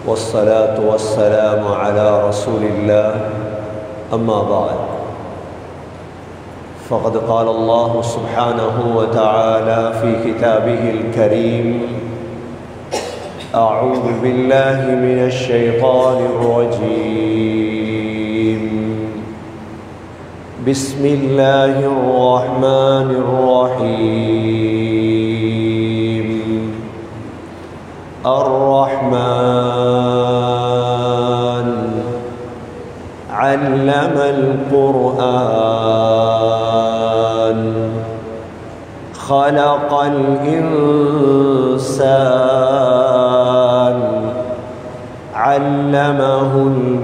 والصلاة والسلام على رسول الله أما بعد فقد قال الله سبحانه وتعالى في كتابه الكريم أعوذ بالله من الشيطان الرجيم بسم الله الرحمن الرحيم الرحمن علم القرآن خلق الإنسان علمه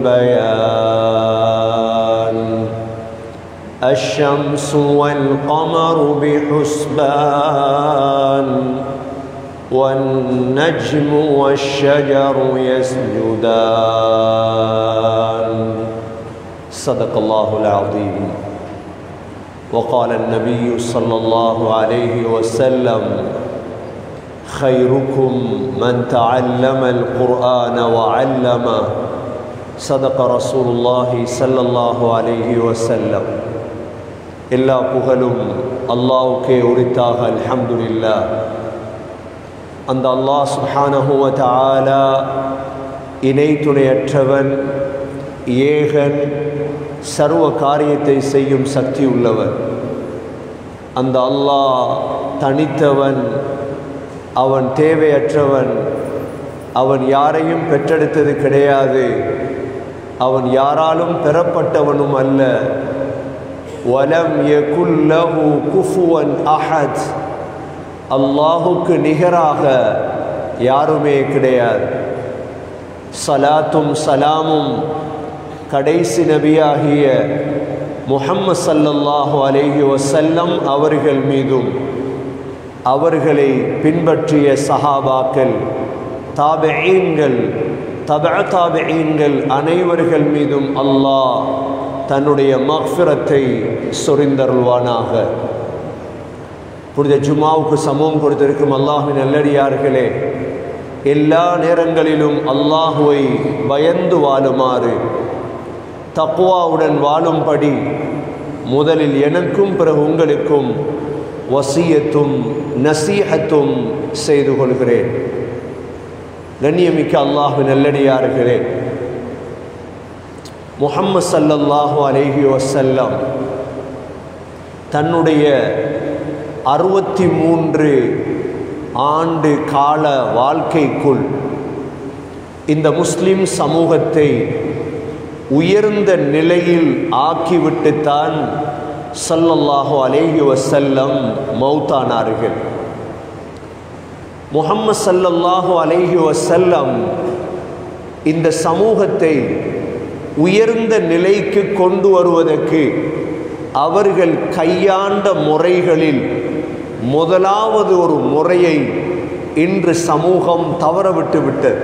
البيان الشمس والقمر بحسبان والنجم والشجر يسجدان صدق الله العظيم وقال النبي صلى الله عليه وسلم خيركم من تعلم القرآن وعلمه صدق رسول الله صلى الله عليه وسلم எல்லா புகழும் அல்லாவுக்கே உரித்தாக அல்ஹம்துலில்லா அந்த அல்லாஹ் சுஹானஹுவ தாலா இணை துணையற்றவன் ஏகன் சர்வ காரியத்தை செய்யும் சக்தி உள்ளவன் அந்த அல்லாஹ் தனித்தவன் அவன் தேவையற்றவன் அவன் யாரையும் பெற்றெடுத்தது கிடையாது அவன் யாராலும் பெறப்பட்டவனும் அல்ல வலம் யகுல்லஹு குஃபுவன் அஹத் அல்லாஹுக்கு நிகராக யாருமே கிடையாது சலாத்தும் சலாமும் கடைசி நபியாகிய முஹம்மது சல்லல்லாஹு அலேஹி வசல்லம் அவர்கள் மீதும் அவர்களை பின்பற்றிய சஹாபாக்கள் தாபெயீன்கள் தப தாபெயீன்கள் அனைவர்கள் மீதும் அல்லாஹ் தன்னுடைய மஃபிரத்தை சொரிந்தருள்வானாக புனித ஜுமாவுக்கு சமூகம் கொடுத்திருக்கும் அல்லாஹின் நல்லடியார்களே எல்லா நேரங்களிலும் அல்லாஹுவை பயந்து வாழுமாறு தக்குவாவுடன் வாழும்படி முதலில் எனக்கும் பிறகு உங்களுக்கும் வசியத்தும் நசீகத்தும் செய்து கொள்கிறேன் கண்ணியமிக்க அல்லாஹு நல்லடியார்களே முகம்மது சல்லல்லாஹு அலேஹி வசல்லம் தன்னுடைய அறுபத்தி மூன்று ஆண்டு கால வாழ்க்கைக்குள் இந்த முஸ்லிம் சமூகத்தை உயர்ந்த நிலையில் ஆக்கிவிட்டுத்தான் சல்லல்லாஹு அலேஹி வசல்லம் மௌத்தானார்கள் முகம்மது சல்லல்லாஹு அலேஹி வசல்லம் இந்த சமூகத்தை உயர்ந்த நிலைக்கு கொண்டு வருவதற்கு அவர்கள் கையாண்ட முறைகளில் முதலாவது ஒரு முறையை இன்று சமூகம் தவறவிட்டு விட்டது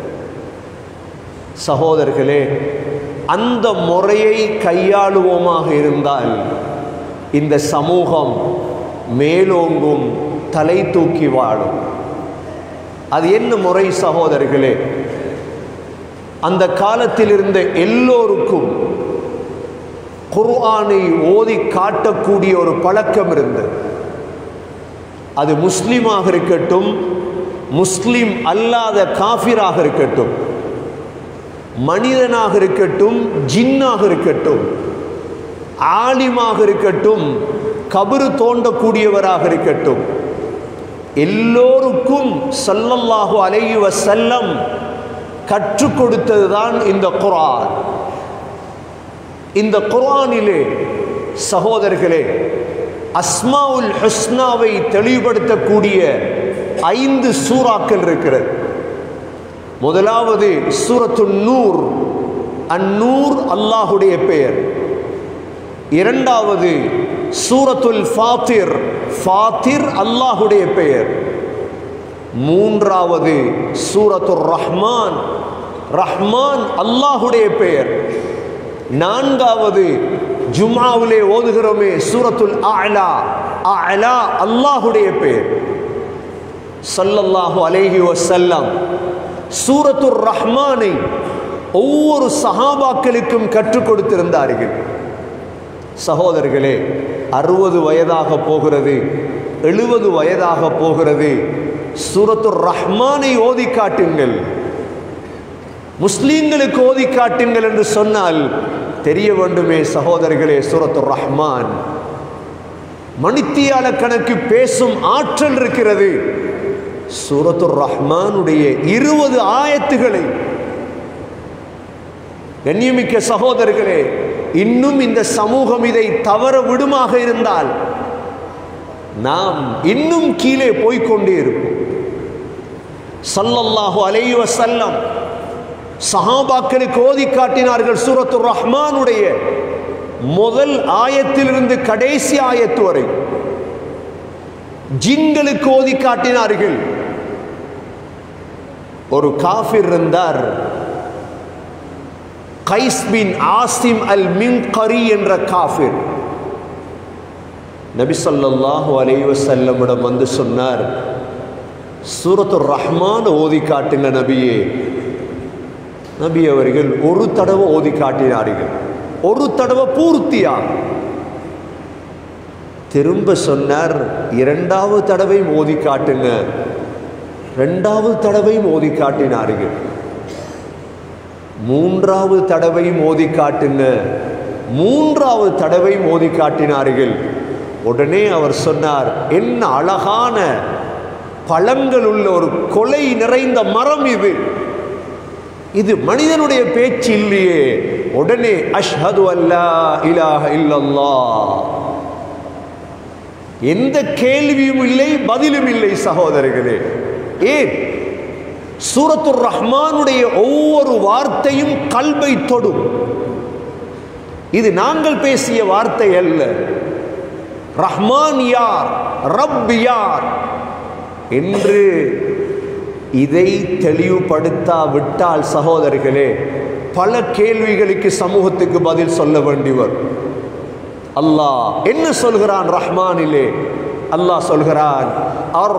சகோதரர்களே அந்த முறையை கையாளுவோமாக இருந்தால் இந்த சமூகம் மேலோங்கும் தலை தூக்கி வாழும் அது என்ன முறை சகோதரர்களே அந்த காலத்தில் இருந்த எல்லோருக்கும் குர்ஆனை ஓதி காட்டக்கூடிய ஒரு பழக்கம் இருந்தது அது முஸ்லீமாக இருக்கட்டும் முஸ்லீம் அல்லாத காஃபிராக இருக்கட்டும் மனிதனாக இருக்கட்டும் ஜின்னாக இருக்கட்டும் ஆலிமாக இருக்கட்டும் கபரு தோண்டக்கூடியவராக இருக்கட்டும் எல்லோருக்கும் சல்லல்லாஹு அலைஹி வசல்லம் கற்றுக் கொடுத்ததுதான் இந்த குரான் இந்த குரானிலே சகோதரர்களே அஸ்மாவுல் ஹுஸ்னாவை தெளிவுபடுத்தக்கூடிய ஐந்து சூறாக்கள் இருக்கிறது முதலாவது சூரத்து நூர் அந்நூர் அல்லாஹுடைய பெயர் இரண்டாவது சூரத்துல் ஃபாத்திர் ஃபாத்திர் அல்லாஹுடைய பெயர் மூன்றாவது சூரத்துர் ரஹ்மான் ரஹ்மான் அல்லாஹுடைய பெயர் நான்காவது ஜும்ஆவிலே ஓதுகிறோமே சூரத்துல் அலா அலா அல்லாஹுடைய பெயர் ஸல்லல்லாஹு அலைஹி வஸல்லம் சூரத்துர் ரஹ்மானை ஒவ்வொரு சஹாபாக்களுக்கும் கற்றுக் கொடுத்திருந்தார்கள் சகோதரர்களே அறுபது வயதாக போகிறது எழுபது வயதாக போகிறது சூரத்துர் ரஹ்மானை ஓதி காட்டுங்கள் முஸ்லீம்களுக்கு ஓதி காட்டுங்கள் என்று சொன்னால் தெரிய வேண்டுமே சகோதரர்களே சூரத்துர் ரஹ்மான் மணித்தியால கணக்கு பேசும் ஆற்றல் இருக்கிறது சூரத்துர் ரஹ்மானுடைய இருபது ஆயத்துகளை கண்ணியமிக்க சகோதரர்களே இன்னும் இந்த சமூகம் இதை தவற விடுமாக இருந்தால் நாம் இன்னும் கீழே போய்க்கொண்டே இருப்போம் சல்லல்லாஹு அலைஹி வஸல்லம் சஹாபாக்களுக்கு ஓதி காட்டினார்கள் சூரத்துர் ரஹ்மானுடைய முதல் ஆயத்திலிருந்து கடைசி ஆயத்து வரை ஜின்களுக்கு ஓதி காட்டினார்கள் ஒரு காஃபிர் இருந்தார் கைஸ் பின் ஆசிம் அல் மின்கரி என்ற காஃபிர் நபி ஸல்லல்லாஹு அலைஹி வஸல்லமிடம் வந்து சொன்னார் சூரத்துர் ரஹ்மான் ஓதி காட்டுங்க நபியே நபி அவர்கள் ஒரு தடவை ஓதி காட்டினார்கள் ஒரு தடவை பூர்த்தியா திரும்ப சொன்னார் இரண்டாவது தடவை மோதி காட்டுங்க ரெண்டாவது தடவை மோதி காட்டினார்கள் மூன்றாவது தடவை மோதி காட்டுங்க மூன்றாவது தடவை மோதி காட்டினார்கள் உடனே அவர் சொன்னார் என்ன அழகான பழங்கள் உள்ள ஒரு கொலை நிறைந்த மரம் இது இது மனிதனுடைய பேச்சு இல்லையே உடனே அஷ்ஹது அல்லா இலாஹ இல்லல்லாஹ் எந்த கேள்வியும் இல்லை பதிலும் இல்லை சகோதரர்களே ஏன் சூரத்துர் ரஹ்மானுடைய ஒவ்வொரு வார்த்தையும் கல்வை தொடும் இது நாங்கள் பேசிய வார்த்தை அல்ல ரஹ்மான் யார் ரப் யார் என்று இதை தெளிவுபடுத்தா விட்டால் சகோதரர்களே பல கேள்விகளுக்கு சமூகத்துக்கு பதில் சொல்ல வேண்டிவர் அல்லாஹ் என்ன சொல்கிறான் ரஹ்மானிலே அல்லாஹ் சொல்கிறான் அர்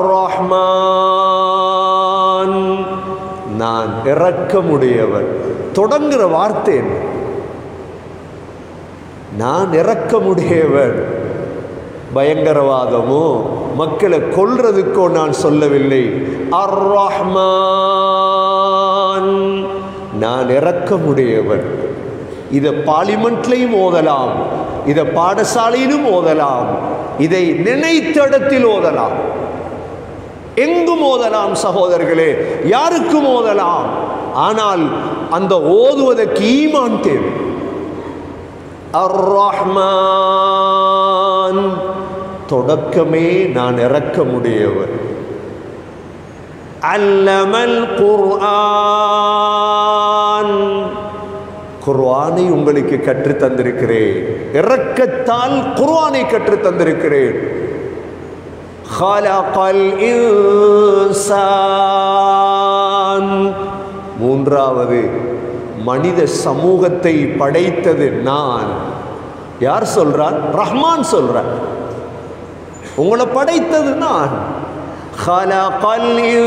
ரஹ்மான் நான் இறக்கமுடையவன் தொடங்குற வார்த்தை என்ன நான் இறக்கமுடையவன் பயங்கரவாதமோ மக்களை கொல்றதுக்கோ நான் சொல்லவில்லை அர் ரஹ்மான் நான் இறக்கமுடையவன் இதை பார்லிமெண்ட்லையும் ஓதலாம் இதை பாடசாலையிலும் ஓதலாம் இதை நினைத்த இடத்தில் ஓதலாம் எங்கும் ஓதலாம் சகோதரர்களே யாருக்கும் ஓதலாம் ஆனால் அந்த ஓதுவதற்கு ஈமான் தேவை அர் ரஹ்மான் தொடக்கமே நான் இறக்க முடியவர் அல்லமல் குர்ஆன் குர்ஆனை உங்களுக்கு கற்று தந்திருக்கிறேன் இறக்கத்தால் குர்ஆனை கற்று தந்திருக்கிறேன் ஹலகல் இன்சான் மூன்றாவது மனித சமூகத்தை படைத்தது நான் யார் சொல்றார் ரஹ்மான் சொல்றார் உங்களை படைத்தது நான் ஹலகல்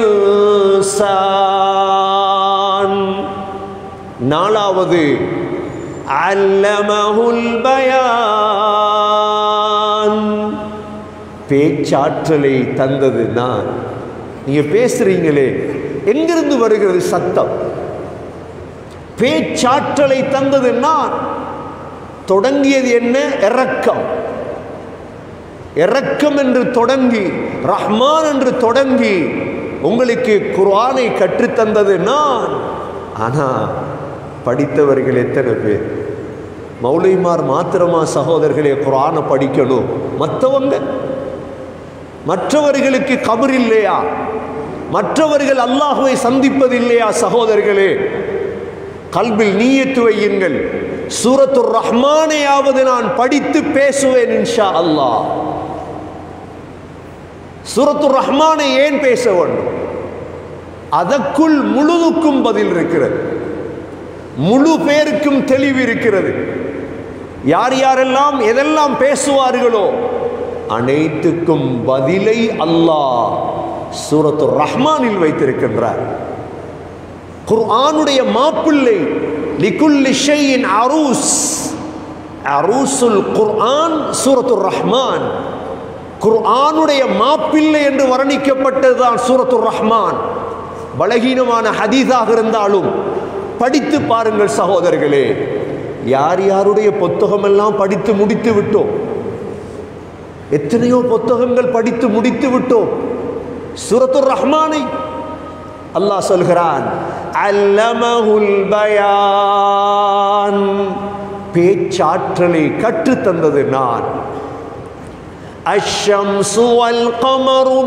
இன்சான் நாலாவது அல்லமஹுல் பயான் பேச்சாற்றலை தந்தது நான் நீங்க பேசுறீங்களே எங்கிருந்து வருகிறது சத்தம் பேச்சாற்றலை தந்தது நான் தொடங்கியது என்ன இரக்கம் இரக்கம் என்று தொடங்கி ரஹ்மான் என்று தொடங்கி உங்களுக்கு குர்ஆனை கற்றுத்தந்தது நான் ஆனா படித்தவர்கள் எத்தனை பேர் மௌலிமார் மாத்திரமா சகோதரர்களே குர்ஆனை படிக்கணும் மற்றவங்க மற்றவர்களுக்கு கபர் இல்லையா மற்றவர்கள் அல்லாஹுவை சந்திப்பதில்லையா சகோதரர்களே கல்பில் நீயத்து வையுங்கள் சூரத்துர் ரஹ்மானையாவது நான் படித்து பேசுவேன் இன்ஷா அல்லாஹ் சூரத்துர் ரஹ்மானை ஏன் பேச வேண்டும் அதற்குள் முழுதுக்கும் பதில் இருக்கிறது முழு பேருக்கும் தெளிவு இருக்கிறது யார் யாரெல்லாம் எதெல்லாம் பேசுவார்களோ அனைத்துக்கும் பதிலை அல்லாஹ் சூரத்து ரஹ்மானில் வைத்திருக்கின்றார் குர்ஆனுடைய மாப்பிள்ளை லிகுல்லி ஷையின் அரூஸ் அரூசுல் குர்ஆன் சூரத்துர் ரஹ்மான் குர்ஆனுடைய மாப்பிள்ளை என்று வர்ணிக்கப்பட்டதுதான் சூரத்துர் ரஹ்மான் பலகீனமான ஹதீஸாக இருந்தாலும் படித்து பாருங்கள் சகோதரர்களே யார் யாருடைய புத்தகமெல்லாம் படித்து முடித்து விட்டோம் எத்தனையோ புத்தகங்கள் படித்து முடித்து விட்டோம் சூரத்துர் ரஹ்மானை அல்லாஹ் சொல்கிறான் அல்லமஹுல் பயான் பேச்சாற்றலை கற்றுத்தந்தது நான் அஷம்சு வல் கமரு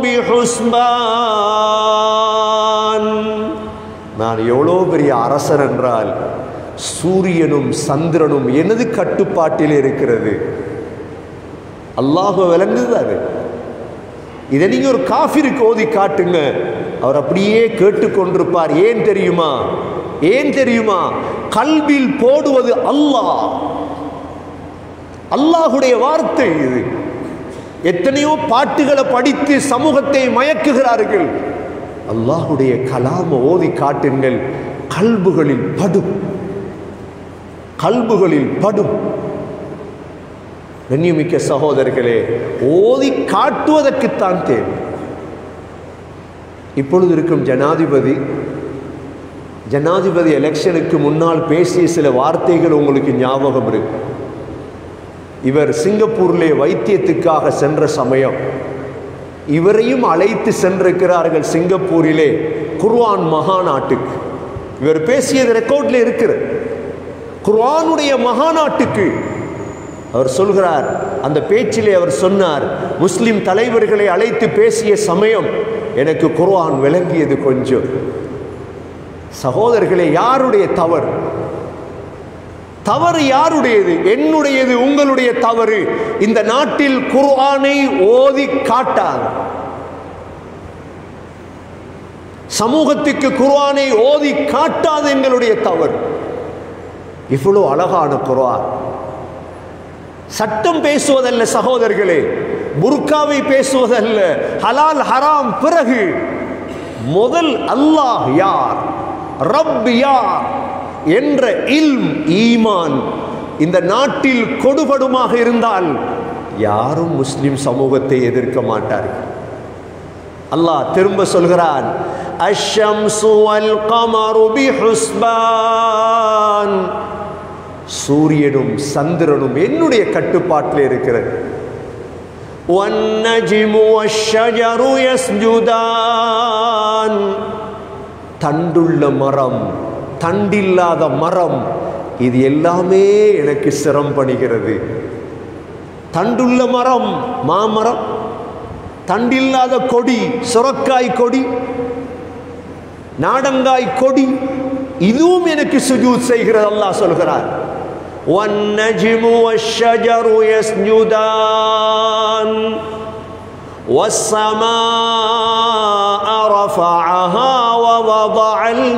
பிஹுஸ்பான் நான் எவ்வளோ பெரிய அரசன் என்றால் சூரியனும் சந்திரனும் எனது கட்டுப்பாட்டில் இருக்கிறது அல்லாஹ் விளங்குது அது இதை நீங்க ஒரு காஃபிருக்கு ஓதி காட்டுங்க அவர் அப்படியே கேட்டுக்கொண்டிருப்பார் ஏன் தெரியுமா ஏன் தெரியுமா கல்வில் போடுவது அல்லாஹ் அல்லாஹுடைய வார்த்தை இது எத்தனையோ பாட்டுகளை படித்து சமூகத்தை மயக்குகிறார்கள் அல்லாஹுடைய கலாம ஓதி காட்டுங்கள் கல்புகளில் படும் கல்புகளில் படும் கண்ணியமிக்க சகோதரர்களே ஓதி காட்டுவதற்குத்தான் தேவை இப்பொழுது இருக்கும் ஜனாதிபதி ஜனாதிபதி எலெக்ஷனுக்கு முன்னால் பேசிய சில வார்த்தைகள் உங்களுக்கு ஞாபகம் இருக்கு இவர் சிங்கப்பூரிலே வைத்தியத்துக்காக சென்ற சமயம் இவரையும் அழைத்து சென்றிருக்கிறார்கள் சிங்கப்பூரிலே குர்ஆன் மகாநாட்டுக்கு இவர் பேசியது ரெக்கார்ட்ல இருக்கிறது குர்ஆனுடைய மகாநாட்டுக்கு அவர் சொல்கிறார் அந்த பேச்சிலே அவர் சொன்னார் முஸ்லிம் தலைவர்களை அழைத்து பேசிய சமயம் எனக்கு குர்ஆன் விளங்கியது கொஞ்சம் சகோதரர்களே யாருடைய தவறு தவறு யாருடையது என்னுடையது உங்களுடைய தவறு இந்த நாட்டில் குர்ஆனை ஓதி காட்டாது சமூகத்துக்கு குர்ஆனை ஓதி காட்டாது எங்களுடைய தவறு இவ்வளவு அழகான குர்ஆன் சட்டம் பேசுவதல்ல சகோதரர்களே புர்காவை பேசுவதல்ல ஹலால் ஹராம் பிறகு முதல் அல்லாஹ் யார் ரப் யார் என்ற இல்ம் ஈமான் இந்த நாட்டில் கொடுபடுமாக இருந்தால் யாரும் முஸ்லிம் சமூகத்தை எதிர்க்க மாட்டார்கள் அல்லாஹ் திரும்ப சொல்கிறான் அஷம்சு வல் கமரு பிஹுஸ்பான் சூரியனும் சந்திரனும் என்னுடைய கட்டுப்பாட்டில் இருக்கிறது والنجم والشجر يسجدان தண்டுள்ள மரம் தண்டில்லாத மரம் இது எல்லாமே எனக்கு சிரம் பணிகிறது தண்டுள்ள மரம் மாமரம் தண்டில்லாத கொடி சுரக்காய் கொடி நாடங்காய் கொடி இதுவும் எனக்கு சுஜூத் செய்கிறது அல்லாஹ் சொல்கிறார் والنجم والشجر يسجدان والسماء رفعها ووضع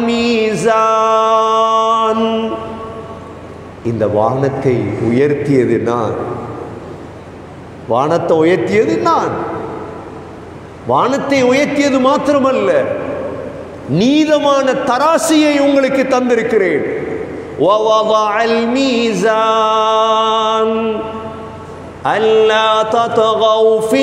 الميزان இந்த வானத்தை உயர்த்தியது நான் வானத்தை உயர்த்தியது நான் வானத்தை உயர்த்தியது மாத்திரமல்ல நீதமான தராசியை உங்களுக்கு தந்திருக்கிறேன் ووضع الميزان ألا تطغوا في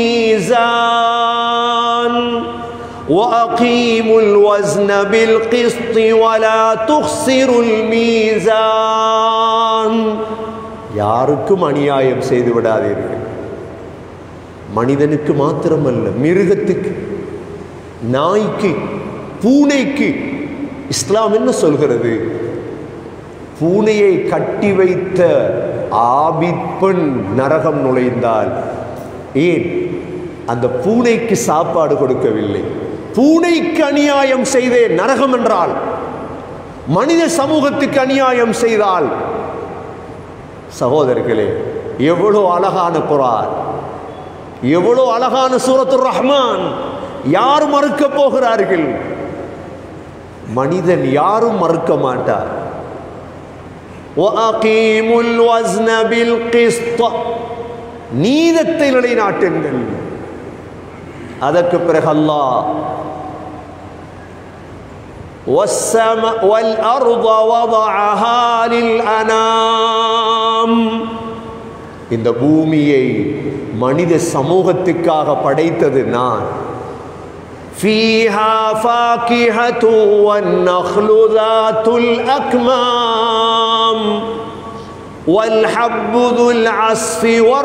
الميزان وأقيموا الوزن بالقسط ولا تخسروا الميزان யாருக்கும் அநியாயம் செய்து விடாதீர்கள் மனிதனுக்கு மாத்திரமல்ல மிருகத்துக்கு நாய்க்கு பூனைக்கு இஸ்லாம் என்ன சொல்கிறது பூனையை கட்டி வைத்த ஆபிப்பெண் நரகம் நுழைந்தால் ஏன் அந்த பூனைக்கு சாப்பாடு கொடுக்கவில்லை பூனைக்கு அநியாயம் செய்தே நரகம் என்றால் மனித சமூகத்துக்கு அநியாயம் செய்தால் சகோதரர்களே எவ்வளோ அழகான குரான் எவ்வளோ அழகான சூரத்துர் ரஹ்மான் யார் மறுக்க போகிறார்கள் மனிதன் யாரும் மறுக்க மாட்டார் وَأَقِيمُوا الْوَزْنَ بِالْقِسْطِ நீதத்தை நிலைநாட்டுங்கள் அதற்கு பிறகு அல்லாஹ் والسماء والأرض وضعها للأنام இந்த பூமியை மனித சமூகத்துக்காக படைத்தது நான் فيها فاكهة والنخل ذات الأكمام والحب ذو العصف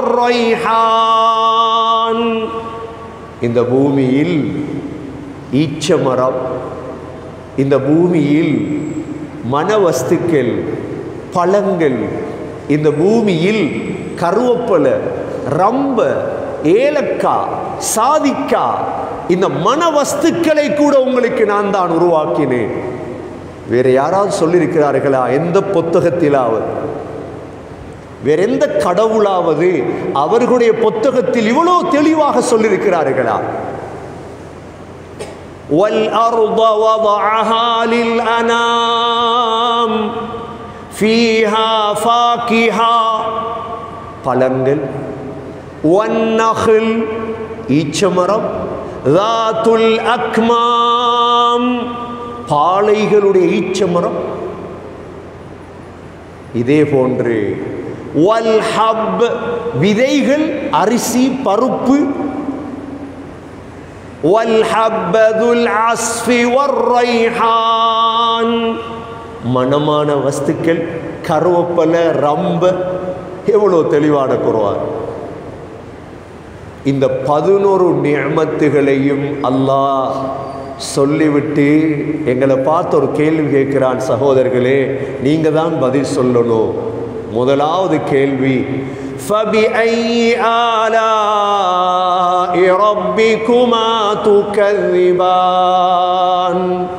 والريحان இந்த பூமியில் ஈச்சமரம் இந்த பூமியில் மனவஸ்துக்கள் பழங்கள் இந்த பூமியில் கருவப்பலை ரம்ப ஏலக்கா சாதிக்கா இந்த மனவஸ்துக்களை கூட உங்களுக்கு நான் தான் உருவாக்கினேன் வேற யாராவது சொல்லியிருக்கிறார்களா எந்த புத்தகத்திலாவது வேற எந்த கடவுளாவது அவர்களுடைய புத்தகத்தில் இவ்வளோ தெளிவாக சொல்லியிருக்கிறார்களா والأرض وضعها للأنام فيها فاكهة பழங்கள் வன்னஹில் ஈச்சமரம் தாத்துல் அக்மாம் பாளைகளுடைய ஈச்சமரம் இதே போன்று வல் ஹப் விதைகள் அரிசி பருப்பு வல் ஹப்பதுல் அஸ்ஃபி வர்ரைஹான் மனமான வஸ்துக்கள் கருவப்பலை ரம்ப எவ்வளோ தெளிவான குருவான் இந்த பதினோரு நியமத்துகளையும் அல்லாஹ் சொல்லிவிட்டு எங்களை பார்த்து ஒரு கேள்வி கேட்கிறான் சகோதரர்களே நீங்க தான் பதில் சொல்லணும் முதலாவது கேள்வி فبأي آلاء ربكما تكذبان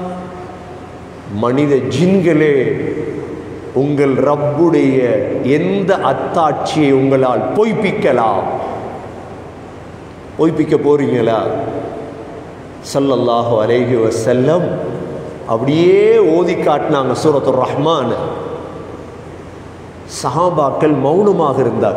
மனித ஜின்களே உங்கள் ரப்புடைய எந்த அத்தாட்சியை உங்களால் பொய்ப்பிக்கலாம் பொய்ப்பிக்க போறீங்களா சல்லல்லாஹு அலைஹி வஸல்லம் அப்படியே ஓதி காட்டினாங்க சூரத்து ரஹ்மான் சஹாபாக்கள் மௌனமாக இருந்தார்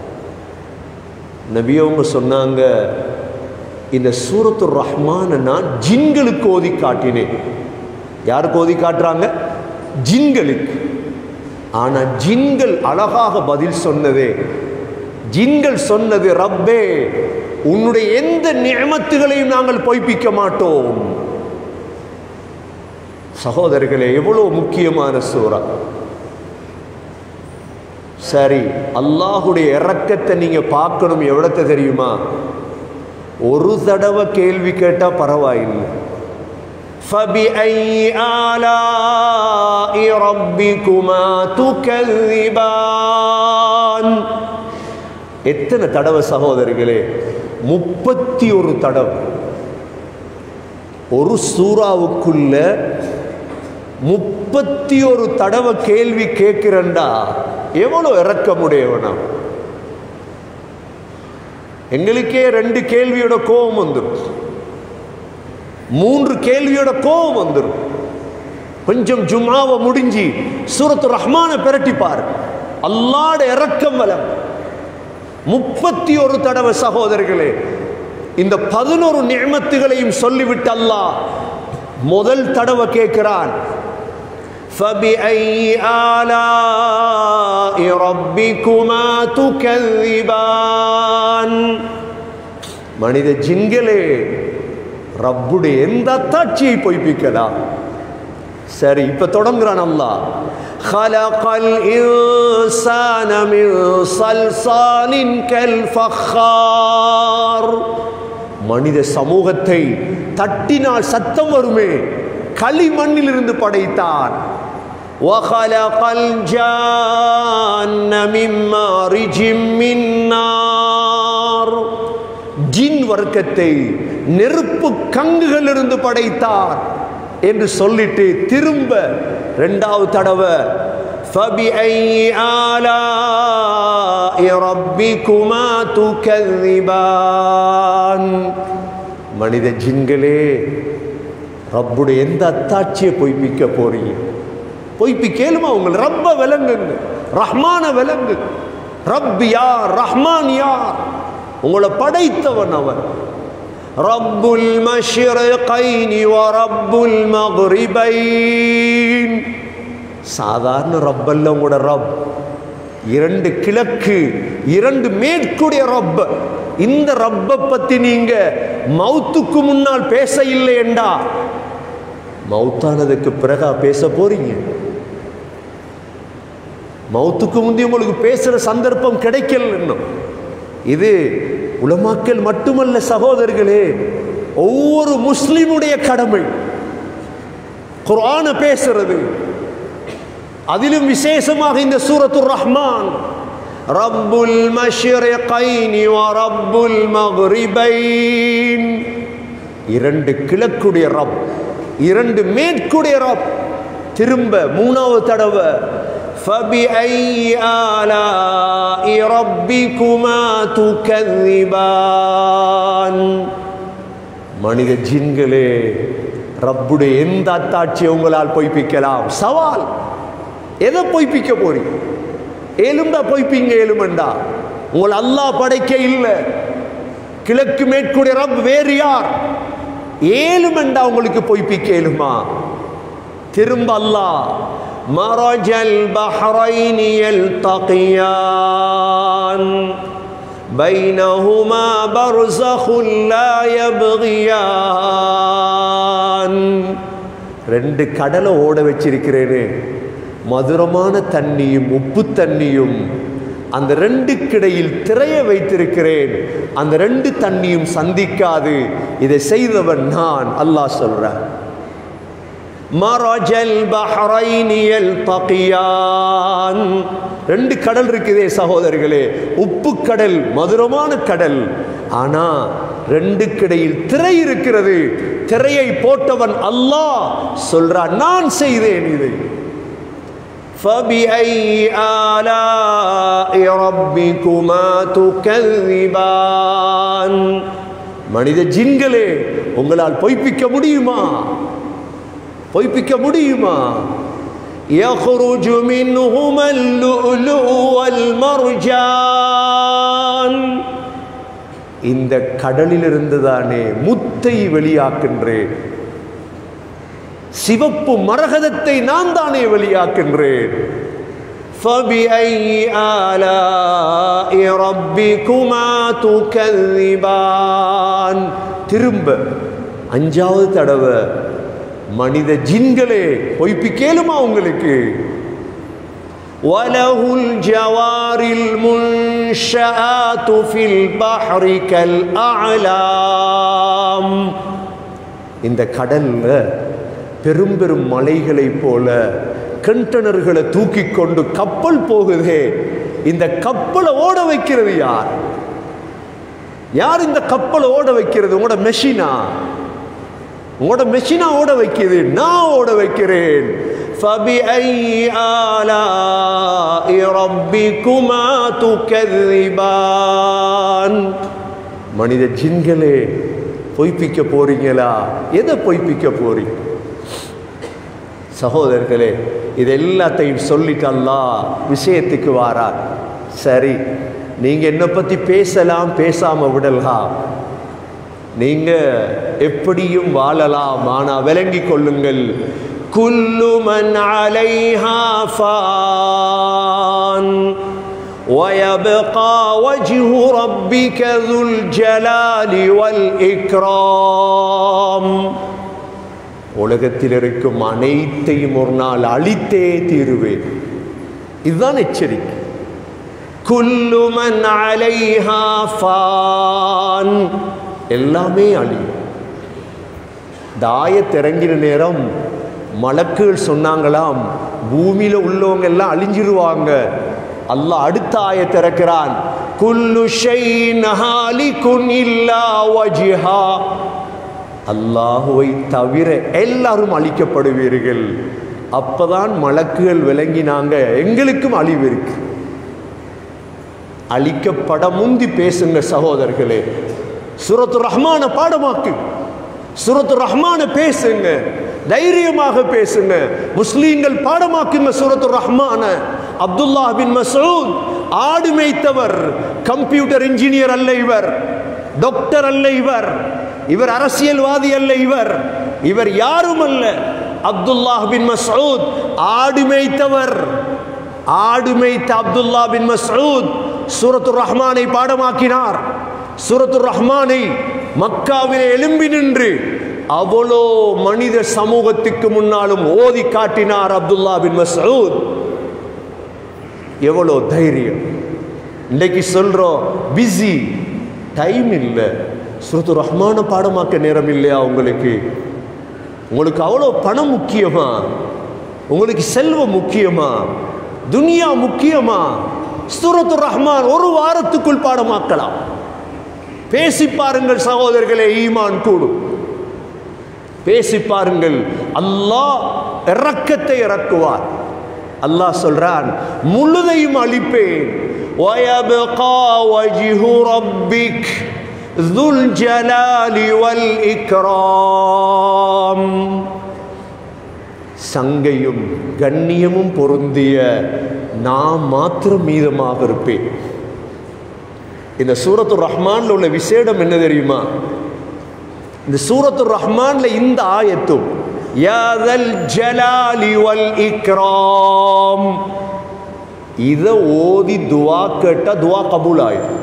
நபி அவங்க சொன்னாங்க இந்த சூரத்து ரஹ்மான நான் ஜின்களுக்கு ஓதி காட்டினேன் யாருக்கு ஓதி காட்டுறாங்க ஜின்களுக்கு ஆனா ஜின்கள் அழகாக பதில் சொன்னதே ஜின்கள் சொன்னது ரப்பே உன்னுடைய எந்த நியமத்துகளையும் நாங்கள் பொய்ப்பிக்க மாட்டோம் சகோதரர்களே எவ்வளவு முக்கியமான சூறா சரி அல்லாஹுடைய இறக்கத்தை நீங்க பார்க்கணும் எவ்வளத்தை தெரியுமா ஒரு தடவை கேள்வி கேட்டா பரவாயில்லை فبأي آلاء ربكما تكذبان எத்தனை தடவை சகோதரிகளே முப்பத்தி ஒரு தடவை ஒரு சூறாவுக்குள்ள முப்பத்தி ஒரு தடவை கேள்வி கேட்கிறண்டா எவ்வளவு இறக்கமுடையவனா எங்களுக்கே ரெண்டு கேள்வியோட கோபம் வந்துடும் மூன்று கேள்வியோட கோபம் வந்துடும் கொஞ்சம் ஜும்மாவை முடிஞ்சு சூரத்து ரஹ்மான பிரட்டிப்பார் அல்லாட இறக்கம் வலம் முப்பத்தி ஒரு தடவை சகோதரர்களே இந்த பதினோரு நியமத்துகளையும் சொல்லிவிட்டு அல்லாஹ் முதல் தடவை கேட்கிறான் فبأي آلاء ربكما تكذبان மனித ஜின்களே ரப்புடைய எந்த அத்தாட்சியை பொய்ப்பிக்கலாம் சரி இப்ப தொடங்குறான் அல்லாஹ் خلق الإنسان من صلصال كالفخار மனித சமூகத்தை தட்டினால் சத்தம் வருமே களிமண்ணில் இருந்து படைத்தான் وخلق الجان من مارج من نار ஜின் வர்க்கத்தை நெருப்பு கங்குகளிலிருந்து படைத்தார் என்று சொல்லிட்டு திரும்ப ரெண்டாவது தடவை فبأي آلاء ربكما تكذبان மனித ஜின்களே ரப்புடைய எந்த அத்தாட்சியை பொய்ப்பிக்க போறீங்க பொய்ப்பிக்கலுமா உங்கள் ரப்ப விலங்குங்க ரஹ்மான விலங்கு ரப் யார் ரஹ்மான் யார் உங்களை படைத்தவன் அவன் ரப்புல் மஷ்ரிகைனி வ ரப்புல் மக்ரிபைன் சாதாரண ரப்பல்ல உங்களோட ரப் இரண்டு கிழக்கு இரண்டு மேற்குடைய ரப் இந்த ரப்பை பத்தி நீங்க மௌத்துக்கு முன்னால் பேச இல்லை என்றா மௌத்தானதுக்கு பிறகா பேச போறீங்க மௌத்துக்கு முந்தைய உங்களுக்கு பேசுற சந்தர்ப்பம் கிடைக்கல இன்னும் இது உலமாக்கல் மட்டுமல்ல சகோதரர்களே ஒவ்வொரு முஸ்லிமுடைய கடமை குர்ஆன பேசுறது அதிலும் விசேஷமாக இந்த சூரத்துர் ரஹ்மான் ரப்புல் மஷ்ரிகைனி வ ரப்புல் மக்ரிபைன் இரண்டு கிழக்குடைய ரப் இரண்டு மேற்குடைய ரப் திரும்ப மூணாவது தடவை فبأي آلاء ربكما تكذبان மனித ஜின்களே ரப்புடைய எந்த அத்தாட்சியை உங்களால் பொய்ப்பிக்கலாம் சவால் எதை பொய்ப்பிக்க போறீங்க ஏலும்டா பொய்ப்பீங்க ஏலுமண்டா உங்களை அல்லாஹ் படைக்க இல்லை கிழக்கு மேற்குடைய ரப் வேறு யார் ஏழுமெண்டா உங்களுக்கு பொய்ப்பிக்க ஏலுமா திரும்ப அல்லாஹ் மரஜல் பஹ்ரைனி يلتقيان بينهما برزخ لا يبغيان ரெண்டு கடலை ஓட வச்சிருக்கிறேனே மதுரமான தண்ணியும் உப்பு தண்ணியும் அந்த ரெண்டுக்கிடையில் திரைய வைத்திருக்கிறேன் அந்த ரெண்டு தண்ணியும் சந்திக்காது இதை செய்தவன் நான் அல்லாஹ் சொல்றேன் மரஜல் பஹ்ரைனியல் தகியான் ரெண்டு கடல் இருக்குதே சகோதரர்களே உப்பு கடல் மதுரமான கடல் ஆனா ரெண்டுக்கிடையில் திரை இருக்கிறது திரையை போட்டவன் அல்லாஹ் சொல்றான் நான் செய்தேன் இதை فبأي آلاء ربكما تكذبان மனித ஜின்களே உங்களால் பொய்ப்பிக்க முடியுமா பொய்ப்பிக்க முடியுமா يخرج منهما اللؤلؤ والمرجان இந்த கடலிலிருந்து தானே முத்தை வெளியாக்கின்றேன் சிவப்பு மரகதத்தை நான் தானே வெளியாக்கின்றேன் فبأي آلاء ربكما تكذبان திரும்ப அஞ்சாவது தடவை மனித ஜின்களே பொய்ப்பிக்கேலுமா உங்களுக்கு وله الجوار المنشآت في البحر كالأعلام இந்த கடல்ல பெரும் பெரும் மலைகளைப் போல கண்டனர்களை தூக்கி கொண்டு கப்பல் போகுதே இந்த கப்பலை ஓட வைக்கிறது யார் யார் இந்த கப்பலை ஓட வைக்கிறது உங்களோட மெஷினா உங்களோட மெஷினா ஓட வைக்கிறது நான் ஓட வைக்கிறேன் فبأي آلاء ربكما تكذبان மனித ஜின்களே பொய்ப்பிக்க போறீங்களா எதை பொய்ப்பிக்க போறீங்க சகோதரர்களே இது எல்லாத்தையும் சொல்லிட்டு அல்லாஹ் விஷயத்துக்கு வாரார் சரி நீங்க என்னை பத்தி பேசலாம் பேசாம விடலாம் நீங்க எப்படியும் வாழலாம் ஆனா விளங்கிக் கொள்ளுங்கள் குல்லு மன் அலைஹா ஃபான் ويبقى وجه ربك ذو الجلال والإكرام உலகத்தில் இருக்கும் அனைத்தையும் ஒரு நாள் அழித்தே தீருவேன் இதுதான் எச்சரிக்கை குல்லுமன் அலைஹா ஃபான் எல்லாமே அழியும் இந்த ஆயத்திறங்கின நேரம் மலக்குகள் சொன்னாங்களாம் பூமியில உள்ளவங்க எல்லாம் அழிஞ்சிருவாங்க அல்லாஹ் அடுத்த ஆய திறக்கிறான் குல்லு ஷைன் ஹாலிகுன் இல்லா வஜ்ஹா அல்லாஹுவை தவிர எல்லாரும் அழிக்கப்படுவீர்கள் அப்பதான் மலக்குகள் விளங்கினாங்க எங்களுக்கும் அழிவு இருக்கு அழிக்கப்பட முந்தி பேசுங்க சகோதரர்களே சுரத்து ரஹ்மான பாடமாக்கு சுரத்து ரஹ்மான பேசுங்க தைரியமாக பேசுங்க முஸ்லீம்கள் பாடமாக்குங்க சூரத்து ரஹ்மான அப்துல்லா பின் மசூத் ஆடு மேய்த்தவர் கம்ப்யூட்டர் இன்ஜினியர் அல்ல இவர் டாக்டர் அல்ல இவர் இவர் அரசியல்வாதி அல்ல இவர் இவர் யாரும் அல்ல அப்துல்லாஹ் பின் மஸ்ஊத் ஆடு மேய்த்தவர் ஆடு மேய்த்த அப்துல்லா பின் மஸ்ஊத் சூரத்துர் ரஹ்மானை பாடமாக்கினார் சூரத்துர் ரஹ்மானை மக்காவிலே எழும்பி நின்று அவ்வளோ மனித சமூகத்துக்கு முன்னாலும் ஓதி காட்டினார் அப்துல்லா பின் மஸ்ஊத் எவ்வளோ தைரியம் இன்னைக்கு சொல்றோம் பிஸி டைம் இல்லை சுரத்து ரஹ்மான பாடமாக்க நேரம் இல்லையா உங்களுக்கு உங்களுக்கு அவ்வளோ பணம் முக்கியமா உங்களுக்கு செல்வம் முக்கியமா துனியா முக்கியமா சூரத்து ரஹ்மான் ஒரு வாரத்துக்குள் பாடமாக்கலாம் பேசி பாருங்கள் சகோதரர்களே ஈமான் கூடும் பேசி பாருங்கள் அல்லாஹ் இறக்கத்தை இறக்குவார் அல்லாஹ் சொல்றான் முழுதையும் அளிப்பேன் ويبقى وجه ربك ذو الجلال والإكرام சங்கையும் கண்ணியமும் பொருந்திய நான் மாத்திரம் மீதமாக இருப்பேன் இந்த சூரத்து ரஹ்மான்ல உள்ள விசேடம் என்ன தெரியுமா இந்த சூரத்து ரஹ்மான்ல இந்த ஆயத்தும் யாதல் ஜலாலி வல் இக்ராம் இதை ஓதி துவா கேட்டா துவா கபூல் ஆயிடும்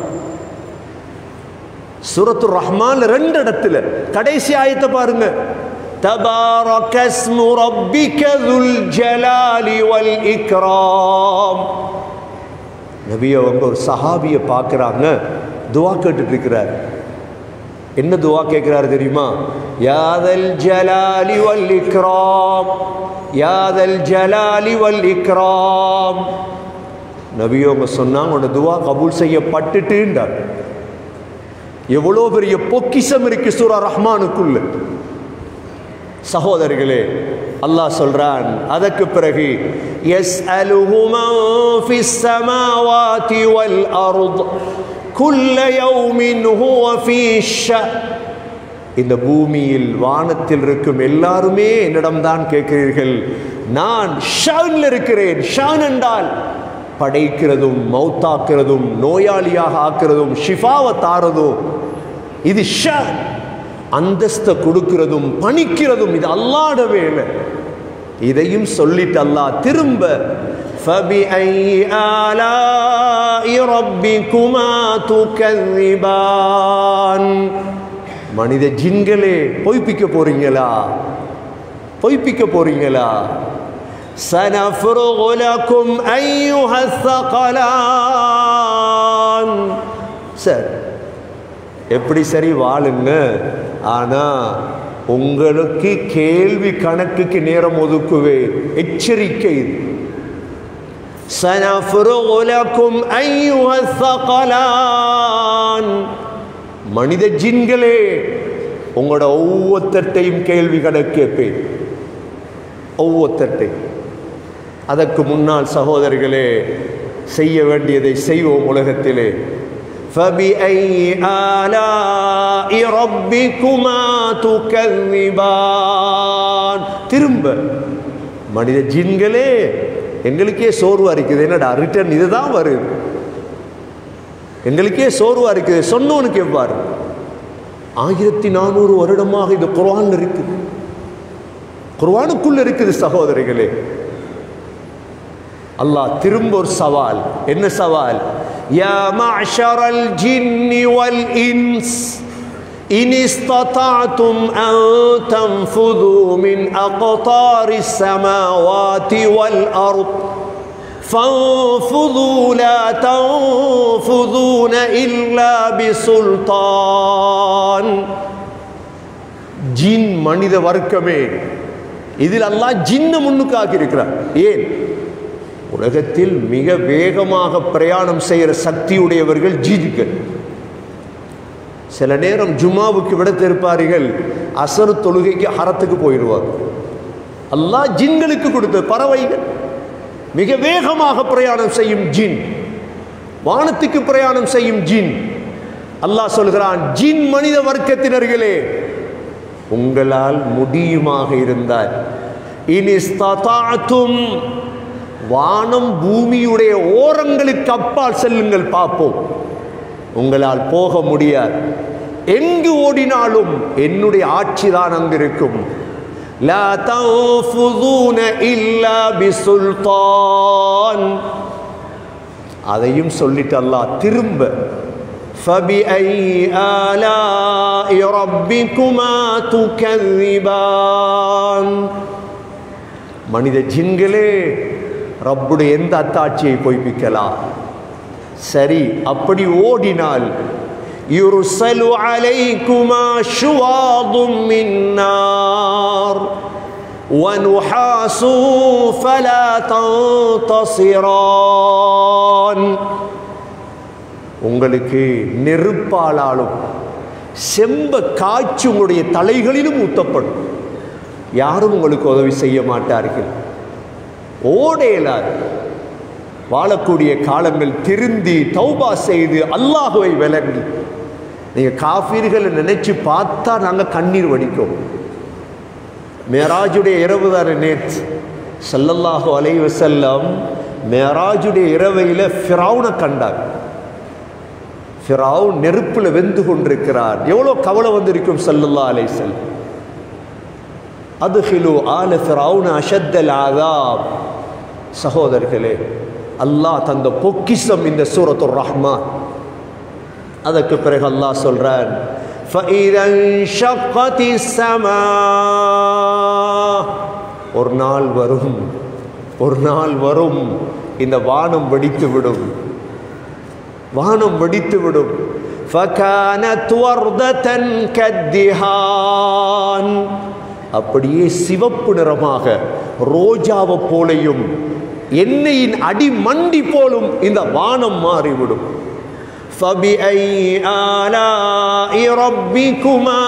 சூரத்து ரஹ்மான் ரெண்டு இடத்துல கடைசி ஆயத்தை பாருங்க تبارك اسم ربك ذو الجلال والإكرام நபி அவங்க ஒரு சஹாபியை பார்க்குறாங்க துவா கேட்டுட்டு இருக்கிறார் என்ன துவா கேட்கிறாரு தெரியுமா யாதல் ஜலாலி வல் இக்ராம் யாதல் ஜலாலி வல் இக்ராம் நபி அவங்க சொன்னாங்க உன்னோட துவா கபூல் செய்யப்பட்டுட்டுன்றார் எவ்வளோ பெரிய பொக்கிஷம் இருக்கு சூரா ரஹ்மானுக்குள்ள சகோதரர்களே அல்லாஹ் சொல்றான் அதற்கு பிறகு எஸ் ஃபிஸ் ஸமாவாதி வல் அர்த் குல்ல யௌமின் ஹுவ ஃபீ ஷ இந்த பூமியில் வானத்தில் இருக்கும் எல்லாருமே என்னிடம்தான் கேட்கிறீர்கள் நான் ஷான்ல இருக்கிறேன் ஷான் என்றால் படைக்கிறதும் மௌத்தாக்குறதும் நோயாளியாக ஆக்குறதும் ஷிஃபாவை தாரதும் இது ஷான் அந்தஸ்தை கொடுக்கிறதும் பணிக்கிறதும் இது அல்லாட வேலை இதையும் சொல்லிட்டு அல்லாஹ் திரும்ப فبأي آلاء ربكما تكذبان மனித ஜின்களே பொய்ப்பிக்க போறீங்களா பொய்ப்பிக்க போறீங்களா سنفرغ لكم أيها الثقلان சார் எப்படி சரி வாழுங்க ஆனா உங்களுக்கு கேள்வி கணக்குக்கு நேரம் ஒதுக்குவேன் எச்சரிக்கை இது سنفرغ لكم أيها الثقلان மனித ஜின்களே உங்களோட ஒவ்வொருத்தட்டையும் கேள்வி கணக்கு கேட்பேன் ஒவ்வொருத்தட்டை அதற்கு முன்னால் சகோதரர்களே செய்ய வேண்டியதை செய்வோம் உலகத்திலே فبأي آلاء ربكما تكذبان திரும்ப மனித ஜின்களே எங்களுக்கே சோர்வா இருக்குது என்னடா ரிட்டர்ன் இதுதான் வருது எங்களுக்கே சோர்வா இருக்குது சொன்னவனுக்கு எவ்வாறு ஆயிரத்தி நானூறு வருடமாக இது குர்ஆன் இருக்குது குர்ஆனுக்குள்ள இருக்குது சகோதரிகளே அல்லாஹ் திரும்ப ஒரு சவால் என்ன சவால் யா மஅஷரல் ஜின்னி வல் இன்ஸ் إن استطعتم أن تنفذوا من أقطار السماوات والأرض فانفذوا لا تنفذون إلا بسلطان ஜின் மனித வர்க்கமே இதில் அல்லாஹ் ஜின்ன முன்னுக்காக்கி இருக்கிறார் ஏன் உலகத்தில் மிக வேகமாக பிரயாணம் செய்கிற சக்தியுடையவர்கள் ஜின்கள் சில நேரம் ஜுமாவுக்கு விட திருப்பார்கள் அசரு தொழுகைக்கு ஹரத்துக்கு போயிடுவாங்க அல்லாஹ் ஜின்களுக்கு கொடுத்த பறவைகள் மிக வேகமாக பிரயாணம் செய்யும் ஜின் வானத்துக்கு பிரயாணம் செய்யும் ஜின் அல்லாஹ் சொல்கிறான் ஜின் மனித வர்க்கத்தினர்களே உங்களால் முடியுமாக இருந்தால் இனிஸ்தாத்தும் வானம் பூமியுடைய ஓரங்களுக்கு அப்பால் செல்லுங்கள் பார்ப்போம் உங்களால் போக முடியாது எங்கு ஓடினாலும் என்னுடைய ஆட்சி தான் அங்கு இருக்கும் லா தன்ஃபுதூன இல்லா பிசுல்தான் அதையும் சொல்லிட்டு அல்லாஹ் திரும்ப فبأي آلاء ربكما تكذبان மனித ஜின்களே ரப்புடைய எந்த அத்தாட்சியை பொய்ப்பிக்கலாம் சரி அப்படி ஓடினால் யுர்சலு அலைக்குமா ஷுவாதும் மின் நார் ونحاس فلا تنتصران உங்களுக்கு நெருப்பாளாலும் செம்ப காய்ச்சி உங்களுடைய தலைகளிலும் ஊத்தப்படும் யாரும் உங்களுக்கு உதவி செய்ய மாட்டார்கள் ஓடேலார் வாழக்கூடிய காலங்கள் திருந்தி தௌபா செய்து அல்லாஹுவை விளங்கி நீங்கள் காஃபீர்களை நினைச்சு பார்த்தா நாங்கள் கண்ணீர் வடிக்கும் மேராஜுடைய இரவு தானே நேற்று சல்லல்லாஹு அலைஹி வஸல்லம் மேராஜுடைய இரவையில் ஃபிரௌனை கண்டார் ஃபிரௌன் நெருப்பில் வெந்து கொண்டிருக்கிறார் எவ்வளோ கவலை வந்திருக்கும் சல்லல்லா அலைசல் அதுஹிலு ஆல ஃபிரௌன் அஷத்தல் ஆதாப் சகோதரர்களே அல்லாஹ் தந்த பொக்கிஷம் இந்த சூரத்துர் ரஹ்மான் அதற்கு பிறகு அல்லாஹ் சொல்றான் فَإِذَا انشَقَّتِ السَّمَاءُ ஒரு நாள் வரும் ஒரு நாள் வரும் இந்த வானம் வெடித்து விடும் வானம் வெடித்து விடும் فَكَانَتْ وَرْدَةً كَالدِّهَانِ அப்படியே சிவப்பு நிறமாக ரோஜாவை போலையும் எண்ணெயின் அடி மண்டி போலும் இந்த வானம் மாறிவிடும் فبأي آلاء ربكما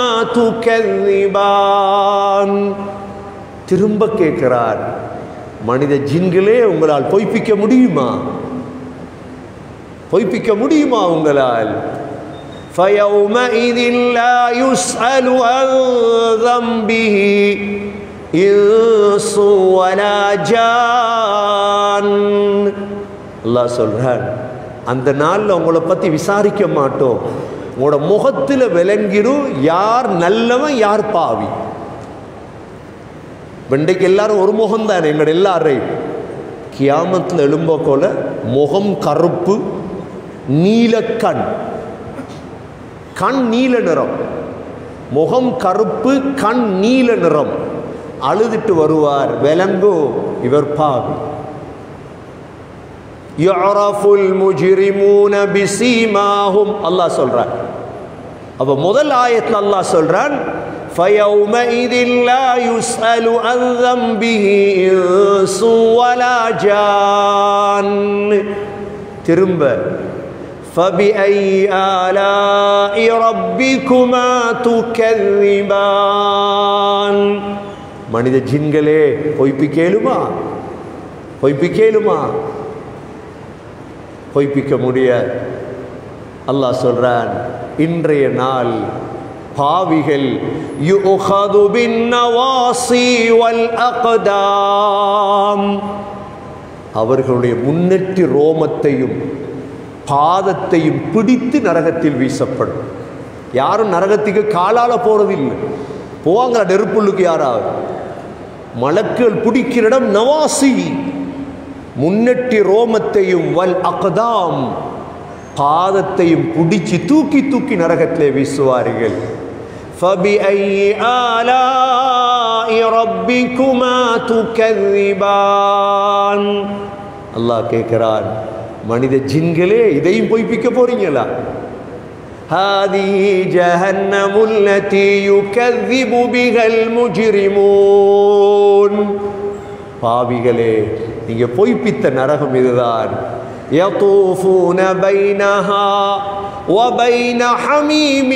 تكذبان திரும்ப கேட்கிறார் மனித ஜின்களே உங்களால் பொய்ப்பிக்க முடியுமா பொய்ப்பிக்க முடியுமா உங்களால் فيومئذ لا يسأل عن ذنبه إنس ولا جان அல்லாஹ் சொல்றான் அந்த நாளில் உங்களை பற்றி விசாரிக்க மாட்டோம் உங்களோட முகத்தில் விளங்கிடும் யார் நல்லவன் யார் பாவி வெண்டைக்கு எல்லாரும் ஒரு முகம் தானே எங்களோட எல்லாரையும் கியாமத்தில் எழும்ப போல முகம் கருப்பு நீலக்கண் கண் நீல நிறம் முகம் கருப்பு கண் நீல நிறம் அழுதுட்டு வருவார் விலங்கோ இவர் பாவி யுஅரஃபுல் முஜ்ரிமூன பிசீமாஹும் அல்லாஹ் சொல்றான் அப்ப முதல் ஆயத்தில் அல்லாஹ் சொல்றான் فَيَوْمَئِذٍ لَا يُسْأَلُ عَنْ ذَنْبِهِ إِنسٌ وَلَا جَانٌ திரும்ப فَبِأَيِّ آلَاءِ رَبِّكُمَا تُكَذِّبَانِ மனித ஜின்களே பொய்ப்பிக்கேலுமா பொய்ப்பிக்கேலுமா பொய்ப்பிக்க முடியாது அல்லாஹ் சொல்றான் இன்றைய நாள் பாவிகள் யுஹது பின் நவாசி வல் அக்தாம் அவர்களுடைய முன்னெற்றி ரோமத்தையும் பாதத்தையும் பிடித்து நரகத்தில் வீசப்படும் யாரும் நரகத்துக்கு காலால போறதில்லை போவாங்களா நெருப்புள்ளுக்கு யாராவது மலக்குகள் பிடிக்கிற இடம் நவாசி முன்னெட்டி ரோமத்தையும் வல் அக்தாம் பாதத்தையும் பிடிச்சு தூக்கி தூக்கி நரகத்திலே வீசுவார்கள் فبأي آلاء ربكما تكذبان அல்லாஹ் கேட்கிறான் மனித ஜின்களே இதையும் பொய்ப்பிக்க போறீங்களா هذه جهنم التي يكذب بها المجرمون பாவிகளே நீங்க பொய்ப்பித்த நரகம் இதுதான் يطوفون بينها وبين حميم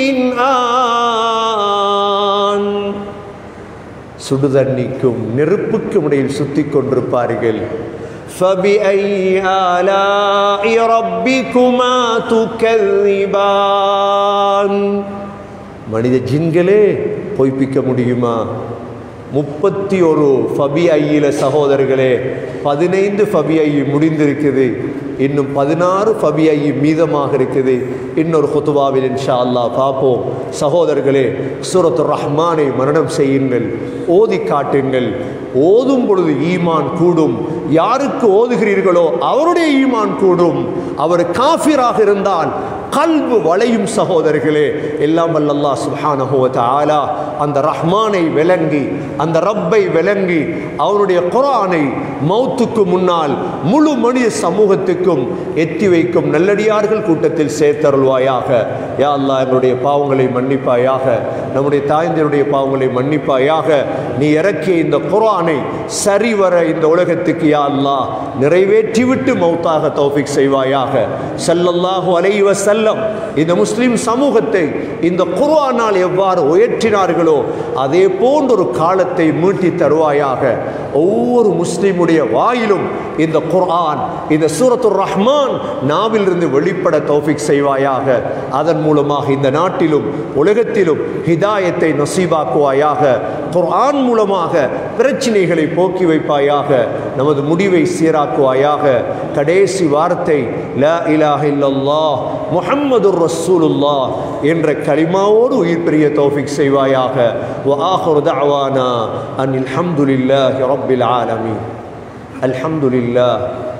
آن சுடுதண்ணிக்கும் நெருப்புக்கும் இடையில் சுத்திக் கொண்டிருப்பார்கள் فبأي آلاء ربكما تكذبان மனித ஜின்களே பொய்ப்பிக்க முடியுமா முப்பத்தி ஒரு ஃபபி ஐயில சகோதரர்களே பதினைந்து ஃபபி ஐ முடிந்திருக்குது இன்னும் பதினாறு ஃபபிஐ மீதமாக இருக்குது இன்னொரு குத்துபாவில் இன்ஷா அல்லாஹ் பார்ப்போம் சகோதரர்களே சூரத்து ரஹ்மானை மரணம் செய்யுங்கள் ஓதி காட்டுங்கள் ஓதும் பொழுது ஈமான் கூடும் யாருக்கு ஓதுகிறீர்களோ அவருடைய ஈமான் கூடும் அவர் காஃபிராக இருந்தால் கல்பு வளையும் சகோதரர்களே எல்லாம் வல்லல்லா சுப்ஹானஹு வ தஆலா அந்த ரஹ்மானை விளங்கி அந்த ரப்பை விளங்கி அவருடைய குர்ஆனை மௌத்துக்கு முன்னால் முழு மனித சமூகத்துக்கும் எத்தி வைக்கும் நல்லடியார்கள் கூட்டத்தில் சேர்த்தருள்வாயாக யா அல்லாஹ் எங்களுடைய பாவங்களை மன்னிப்பாயாக நம்முடைய தாய்ந்தருடைய பாவங்களை மன்னிப்பாயாக நீ இறக்கிய இந்த குர்ஆனை சரிவர இந்த உலகத்துக்கு யா அல்லாஹ் நிறைவேற்றிவிட்டு மௌத்தாக தௌஃபிக் செய்வாயாக ஸல்லல்லாஹு அலைஹி வஸல்லம் இந்த முஸ்லிம் சமூகத்தை இந்த குர்ஆனால் எவ்வாறு உயர்த்தினார்களோ அதே போன்ற ஒரு காலத்தை மீட்டி தருவாயாக ஒவ்வொரு முஸ்லிமுடைய வாயிலும் இந்த குர்ஆன் இந்த சூரத்துர் ரஹ்மான் நாவிலிருந்து வெளிப்பட தௌஃபிக் செய்வாயாக அதன் மூலமாக இந்த நாட்டிலும் உலகத்திலும் ஹிதாயத்தை நசீபாக்குவாயாக குர்ஆன் மூலமாக பிரச்சனைகளை போக்கி வைப்பாயாக நமது முடிவை சீராக்குவாயாக கடைசி வார்த்தை லா இலாஹ இல்லல்லாஹ் முஹம்மதுர் ரசூலுல்லாஹ் என்ற கலிமாவோடு உயிர் பெரிய தௌஃபிக் செய்வாயாக வ ஆஹிரு தஅவானா அனில் ஹம்துலில்லாஹி ரப்பில் ஆலமீன் الحمد لله